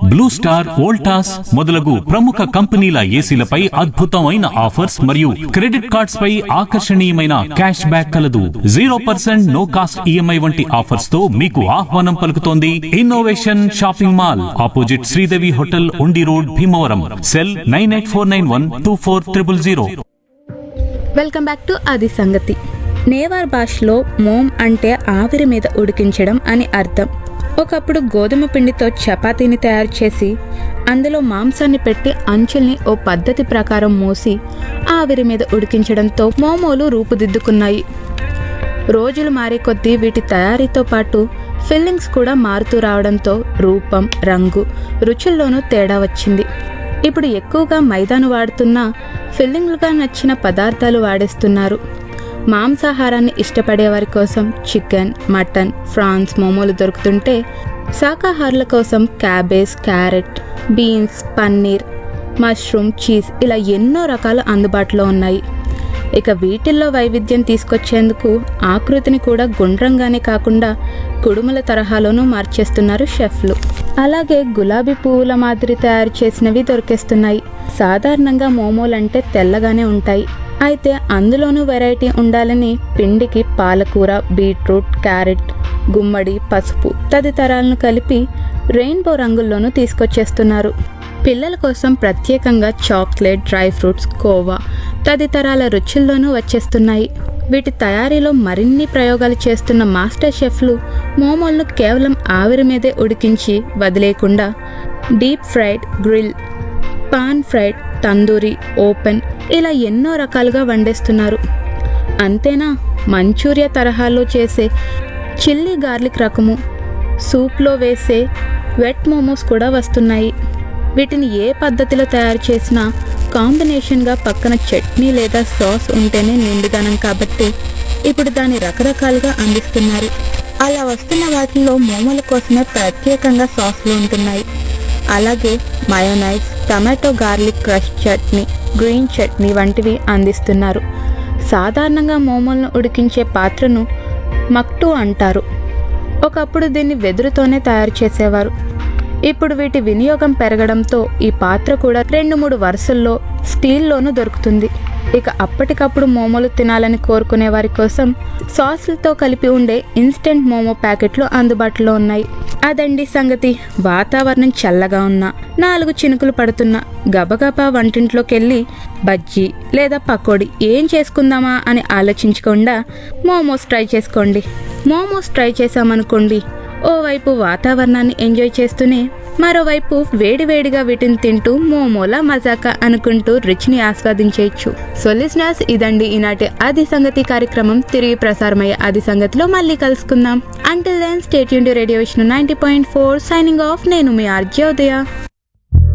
blue star Voltas మొదలగు ప్రముఖ కంపెనీల ఏసీలపై అద్భుతమైన ఆఫర్స్ మరియు క్రెడిట్ కార్డ్స్ పై ఆకర్షణీయమైన క్యాష్ బ్యాక్ కలదు zero percent no cost EMI వంటి ఆఫర్స్ తో మీకు ఆహ్వానం పలుకుతోంది innovation shopping mall opposite Sridevi hotel Undi road Bhimavaram cell nine eight four nine one two four triple zero welcome back to అది సంగతి నేవార్ భాషలో మోమ్ అంటే ఆవిరి మీద ఉడికించడం అని అర్థం ఒకప్పుడు గోధుమ పిండితో చపాతీని తయారు చేసి అందులో మాంసాన్ని పెట్టి అంచుల్ని ఓ పద్ధతి ప్రకారం మూసి ఆవిరి మీద ఉడికించడంతో మోమోలు రూపుదిద్దుకున్నాయి రోజులు మారే కొద్దీ వీటి తయారీతో పాటు ఫిల్లింగ్స్ కూడా మారుతూ రావడంతో రూపం రంగు రుచుల్లోనూ తేడా వచ్చింది ఇప్పుడు ఎక్కువగా మైదాను వాడుతున్నా ఫిల్లింగ్లుగా నచ్చిన పదార్థాలు వాడేస్తున్నారు మాంసాహారాన్ని ఇష్టపడే వారి కోసం చికెన్ మటన్ ఫ్రాన్స్ మోమోలు దొరుకుతుంటే శాకాహారుల కోసం cabbage carrot beans paneer mushroom cheese ఇలా ఎన్నో రకాలు అందుబాటులో ఉన్నాయి ఇక వీటిల్లో వైవిధ్యం తీసుకొచ్చేందుకు ఆకృతిని కూడా గుండ్రంగానే కాకుండా కుడుముల తరహాలోనూ మార్చేస్తున్నారు షెఫ్లు అలాగే గులాబీ పువ్వుల మాదిరి తయారు చేసినవి దొరికేస్తున్నాయి సాధారణంగా మోమోలంటే తెల్లగానే ఉంటాయి అయితే అందులోనూ వెరైటీ ఉండాలని పిండికి పాలకూర బీట్రూట్ క్యారెట్ గుమ్మడి పసుపు తదితరాలను కలిపి రెయిన్బో రంగుల్లోనూ తీసుకొచ్చేస్తున్నారు పిల్లల కోసం ప్రత్యేకంగా చాక్లెట్ డ్రై ఫ్రూట్స్ కోవా తదితరాల రుచుల్లోనూ వచ్చేస్తున్నాయి వీటి తయారీలో మరిన్ని ప్రయోగాలు చేస్తున్న మాస్టర్ షెఫ్లు మోమోలను కేవలం ఆవిరి మీదే ఉడికించి వదిలేయకుండా deep fried grill pan fried tandoori open ఇలా ఎన్నో రకాలుగా వండేస్తున్నారు అంతేనా మంచూరియా తరహాలో చేసే చిల్లీ గార్లిక్ రకము సూప్లో వేసే వెట్ మోమోస్ కూడా వస్తున్నాయి వీటిని ఏ పద్ధతిలో తయారు చేసినా కాంబినేషన్గా పక్కన చట్నీ లేదా సాస్ ఉంటేనే నిండుదనం కాబట్టి ఇప్పుడు దాన్ని రకరకాలుగా అందిస్తున్నారు అలా వస్తున్న వాటిలో మోమోల కోసమే ప్రత్యేకంగా సాస్లు ఉంటున్నాయి అలాగే mayonnaise tomato garlic crush chutney green chutney వంటివి అందిస్తున్నారు సాధారణంగా మోమోలను ఉడికించే పాత్రను మక్టు అంటారు ఒకప్పుడు దీన్ని వెదురుతోనే తయారు చేసేవారు ఇప్పుడు వీటి వినియోగం పెరగడంతో ఈ పాత్ర కూడా రెండు మూడు వరుసల్లో స్టీల్లోనూ దొరుకుతుంది ఇక అప్పటికప్పుడు మోమోలు తినాలని కోరుకునే వారి కోసం సాసులతో కలిపి ఉండే ఇన్స్టెంట్ మోమో ప్యాకెట్లు అందుబాటులో ఉన్నాయి అదండి సంగతి వాతావరణం చల్లగా ఉన్నా నాలుగు చినుకులు పడుతున్నా గబగబా వంటింట్లోకి వెళ్ళి బజ్జీ లేదా పకోడీ ఏం చేసుకుందామా అని ఆలోచించకుండా మోమోస్ ట్రై చేసుకోండి మోమోస్ ట్రై చేసామనుకోండి ఓవైపు వాతావరణాన్ని ఎంజాయ్ చేస్తూనే మరోవైపు వేడివేడిగా వీటిని తింటూ మోమోలా మజాకా అనుకుంటూ రుచిని ఆస్వాదించేయచ్చు సో లిస్నర్స్ ఇదండి ఈనాటి ఆది సంగతి కార్యక్రమం తిరిగి ప్రసారమయ్యే ఆది సంగతిలో మళ్ళీ కలుసుకుందాం అంటిల్ దెన్ స్టేట్ యూన్ radio Vishnu ninety point four signing off నేను మీ ఆర్జే ఉదయ